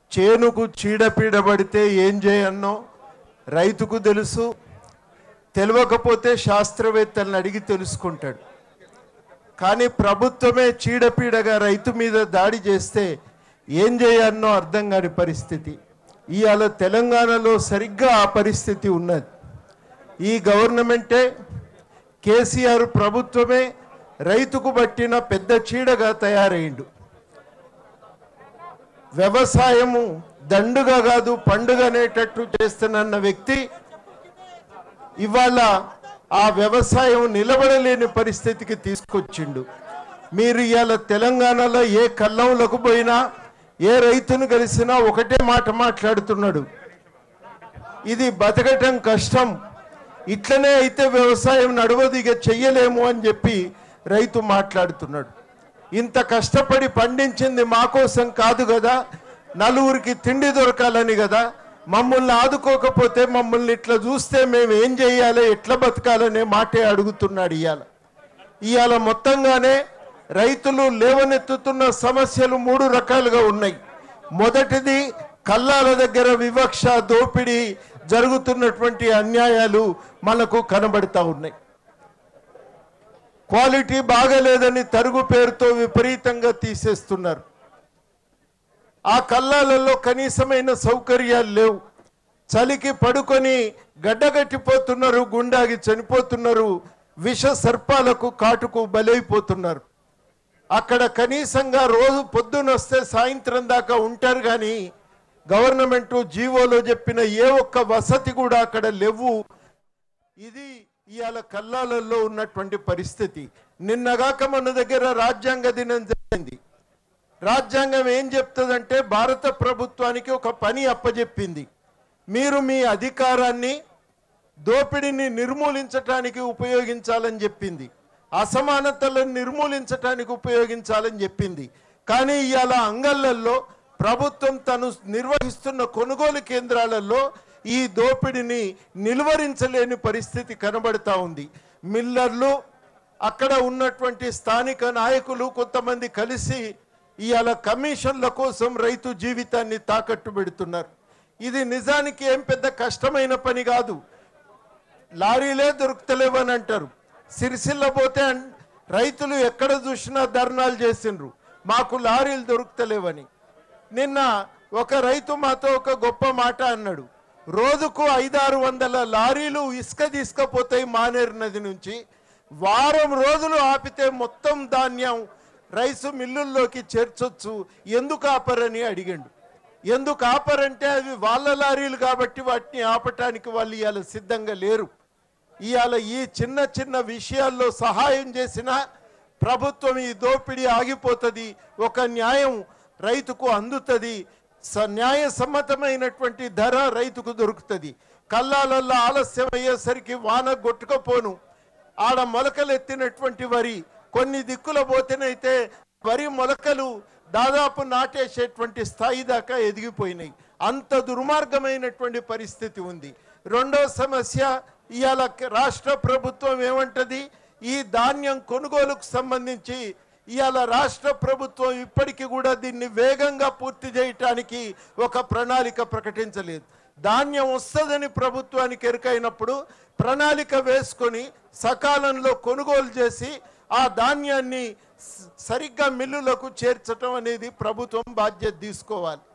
చేనుకు చీడపీడ పడితే ఏం చేయన్నో రైతుకు తెలుసు తెలియకపోతే శాస్త్రవేత్తలను అడిగి తెలుసుకుంటాడు కానీ ప్రభుత్వమే చీడపీడగా రైతు మీద దాడి చేస్తే ఏం చేయన్నో అర్థం కాని పరిస్థితి ఇవాళ తెలంగాణలో సరిగ్గా ఆ పరిస్థితి ఉన్నది ఈ గవర్నమెంటే కేసీఆర్ ప్రభుత్వమే రైతుకు పట్టిన పెద్ద చీడగా తయారైండు వ్యవసాయము దండుగా కాదు పండుగ అనేటట్టు చేస్తున్న వ్యక్తి ఇవాళ ఆ వ్యవసాయం నిలబడలేని పరిస్థితికి తీసుకొచ్చిండు మీరు ఇవాళ తెలంగాణలో ఏ కల్లంలకు పోయినా ఏ రైతును కలిసినా ఒకటే మాట మాట్లాడుతున్నాడు ఇది బతకటం కష్టం ఇట్లనే అయితే వ్యవసాయం నడవదు ఇక చెయ్యలేము అని చెప్పి రైతు మాట్లాడుతున్నాడు ఇంత కష్టపడి పండించింది మా కోసం కాదు కదా నలుగురికి తిండి దొరకాలని కదా మమ్మల్ని ఆదుకోకపోతే మమ్మల్ని ఇట్లా చూస్తే మేము ఏం చేయాలి ఎట్లా బతకాలనే మాటే అడుగుతున్నాడు ఇవాళ ఇవాళ మొత్తంగానే రైతులు లేవనెత్తుతున్న సమస్యలు మూడు రకాలుగా ఉన్నాయి మొదటిది కల్లాల దగ్గర వివక్ష దోపిడీ జరుగుతున్నటువంటి అన్యాయాలు మనకు కనబడతా ఉన్నాయి క్వాలిటీ బాగలేదని తరుగు పేరుతో విపరీతంగా తీసేస్తున్నారు ఆ కల్లాలలో కనీసమైన సౌకర్యాలు లేవు చలికి పడుకొని గడ్డగట్టిపోతున్నారు గుండాగి చనిపోతున్నారు విష సర్పాలకు కాటుకు బలైపోతున్నారు అక్కడ కనీసంగా రోజు పొద్దున వస్తే సాయంత్రం దాకా ఉంటారు కానీ గవర్నమెంట్ జీవోలో చెప్పిన ఏ ఒక్క వసతి కూడా అక్కడ లేవు ఇది ఇవాళ కల్లాలలో ఉన్నటువంటి పరిస్థితి నిన్నగాక మన దగ్గర రాజ్యాంగ దినం జరిగింది రాజ్యాంగం ఏం చెప్తుందంటే భారత ప్రభుత్వానికి ఒక పని అప్పజెప్పింది మీరు మీ అధికారాన్ని దోపిడీని నిర్మూలించటానికి ఉపయోగించాలని చెప్పింది అసమానతలను నిర్మూలించటానికి ఉపయోగించాలని చెప్పింది కానీ ఇవాళ అంగళ్ళల్లో ప్రభుత్వం తను నిర్వహిస్తున్న కొనుగోలు కేంద్రాలలో ఈ దోపిడీని నిలువరించలేని పరిస్థితి కనబడతా ఉంది మిల్లర్లు అక్కడ ఉన్నటువంటి స్థానిక నాయకులు కొంతమంది కలిసి ఇవాళ కమిషన్ల కోసం రైతు జీవితాన్ని తాకట్టు పెడుతున్నారు ఇది నిజానికి ఏం పెద్ద కష్టమైన పని కాదు లారీలే దొరుకుతలేవని అంటారు సిరిసిల్ల పోతే అన్- రైతులు ఎక్కడ చూసినా ధర్నాలు చేసిండ్రు మాకు లారీలు దొరుకుతలేవని నిన్న ఒక రైతు మాతో ఒక గొప్ప మాట అన్నాడు రోజుకు ఐదారు వందల లారీలు ఇసుక తీసుకపోతాయి మానేరు నది నుంచి వారం రోజులు ఆపితే మొత్తం ధాన్యం రైసు మిల్లుల్లోకి చేర్చొచ్చు ఎందుకు ఆపరని అడిగాడు ఎందుకు ఆపరంటే అవి వాళ్ళ లారీలు కాబట్టి వాటిని ఆపటానికి వాళ్ళు ఇవాళ సిద్ధంగా లేరు ఇవాళ ఈ చిన్న చిన్న విషయాల్లో సహాయం చేసిన ప్రభుత్వం ఈ దోపిడీ ఆగిపోతుంది ఒక న్యాయం రైతుకు అందుతుంది స న్యాయ సమ్మతమైనటువంటి ధర రైతుకు దొరుకుతుంది కల్లాలల్లో ఆలస్యం అయ్యేసరికి వాన కొట్టుకపోను ఆడ మొలకలు ఎత్తినటువంటి వరి కొన్ని దిక్కుల పోతేనైతే వరి మొలకలు దాదాపు నాటేసేటువంటి స్థాయి దాకా ఎదిగిపోయినాయి అంత దుర్మార్గమైనటువంటి పరిస్థితి ఉంది రెండో సమస్య ఇవాళ రాష్ట్ర ప్రభుత్వం ఏమంటది ఈ ధాన్యం కొనుగోలుకు సంబంధించి ఇవాళ రాష్ట్ర ప్రభుత్వం ఇప్పటికీ కూడా దీన్ని వేగంగా పూర్తి చేయటానికి ఒక ప్రణాళిక ప్రకటించలేదు ధాన్యం వస్తుందని ప్రభుత్వానికి ఎరుకైనప్పుడు ప్రణాళిక వేసుకొని సకాలంలో కొనుగోలు చేసి ఆ ధాన్యాన్ని స- సరిగ్గా మిల్లులకు చేర్చటం అనేది ప్రభుత్వం బాధ్యత తీసుకోవాలి